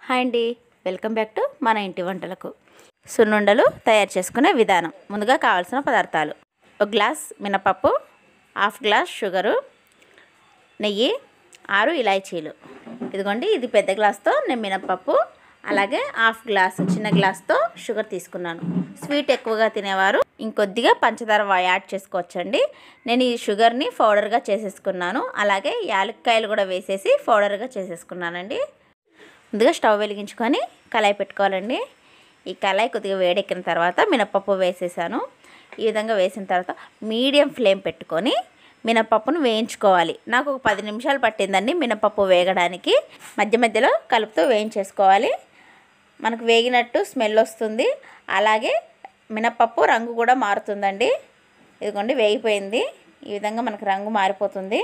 hi అండి welcome back to మన ఇంటి వంటలకు సున్నుండలు తయారు చేసుకునే విధానం ముందుగా కావాల్సిన పదార్థాలు ఒక గ్లాస్ మినపప్పు హాఫ్ గ్లాస్ షుగరు నెయ్యి ఆరు ఇలాచీలు ఇదిగోండి ఇది పెద్ద గ్లాస్తో నేను మినపప్పు అలాగే హాఫ్ గ్లాస్ చిన్న గ్లాస్తో షుగర్ తీసుకున్నాను స్వీట్ ఎక్కువగా తినేవారు ఇంకొద్దిగా పంచదార వా- యాడ్ చేసుకోవచ్చండి నేను ఈ షుగర్ని పౌడర్గా చేసేసుకున్నాను అలాగే యాలక్కాయలు కూడా వేసేసి పౌడర్గా చేసేసుకున్నానండి ముందుగా స్టవ్ వెలిగించుకొని కళాయి పెట్టుకోవాలండి ఈ కళాయి కొద్దిగా వేడెక్కిన తర్వాత మినపప్పు వేసేసాను ఈ విధంగా వేసిన తర్వాత మీడియం ఫ్లేమ్ పెట్టుకొని మినపప్పును వేయించుకోవాలి నాకు ఒక పది నిమిషాలు పట్టిందండి మినపప్పు వేగడానికి మధ్య మధ్యలో కలుపుతూ వేయించేసుకోవాలి మనకు వేగినట్టు స్మెల్ వస్తుంది అలాగే మినపప్పు రంగు కూడా మారుతుందండి ఇదిగోండి వేగిపోయింది ఈ విధంగా మనకు రంగు మారిపోతుంది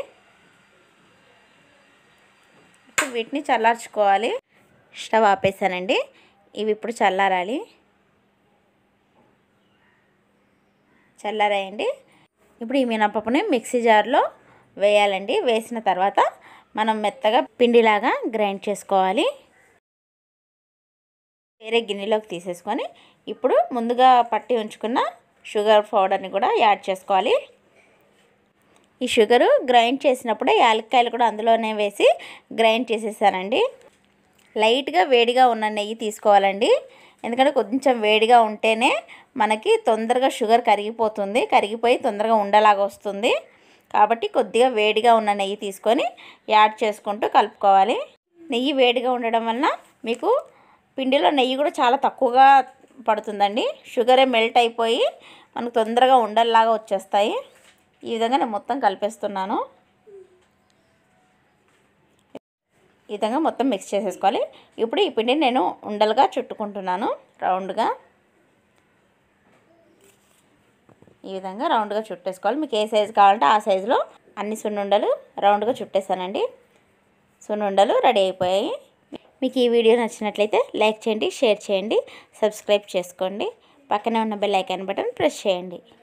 ఇప్పుడు వీటిని చల్లార్చుకోవాలి స్టవ్ ఆపేసానండి ఇవి ఇప్పుడు చల్లారాలి చల్లారాయండి ఇప్పుడు ఈ మినపప్పుని మిక్సీ జార్లో వేయాలండి వేసిన తర్వాత మనం మెత్తగా పిండిలాగా గ్రైండ్ చేసుకోవాలి వేరే గిన్నెలోకి తీసేసుకొని ఇప్పుడు ముందుగా పట్టి ఉంచుకున్న షుగర్ పౌడర్ని కూడా యాడ్ చేసుకోవాలి ఈ షుగరు గ్రైండ్ చేసినప్పుడే యాలక్కాయలు కూడా అందులోనే వేసి గ్రైండ్ చేసేసానండి లైట్గా వేడిగా ఉన్న నెయ్యి తీసుకోవాలండి ఎందుకంటే కొంచెం వేడిగా ఉంటేనే మనకి తొందరగా షుగర్ కరిగిపోతుంది కరిగిపోయి తొందరగా ఉండలాగా వస్తుంది కాబట్టి కొద్దిగా వేడిగా ఉన్న నెయ్యి తీసుకొని యాడ్ చేసుకుంటూ కలుపుకోవాలి నెయ్యి వేడిగా ఉండడం వలన మీకు పిండిలో నెయ్యి కూడా చాలా తక్కువగా పడుతుందండి షుగరే మెల్ట్ అయిపోయి మనకు తొందరగా ఉండల్లాగా వచ్చేస్తాయి ఈ విధంగా నేను మొత్తం కలిపేస్తున్నాను ఈ విధంగా మొత్తం మిక్స్ చేసేసుకోవాలి ఇప్పుడు ఈ పిండిని నేను ఉండలుగా చుట్టుకుంటున్నాను రౌండ్గా ఈ విధంగా రౌండ్గా చుట్టేసుకోవాలి మీకు ఏ సైజు కావాలంటే ఆ సైజులో అన్ని సున్నుండలు రౌండ్గా చుట్టేసానండి సున్నుండలు రెడీ అయిపోయాయి మీకు ఈ వీడియో నచ్చినట్లయితే లైక్ చేయండి షేర్ చేయండి సబ్స్క్రైబ్ చేసుకోండి పక్కనే ఉన్న బెల్ ఐకాన్ బటన్ ప్రెస్ చేయండి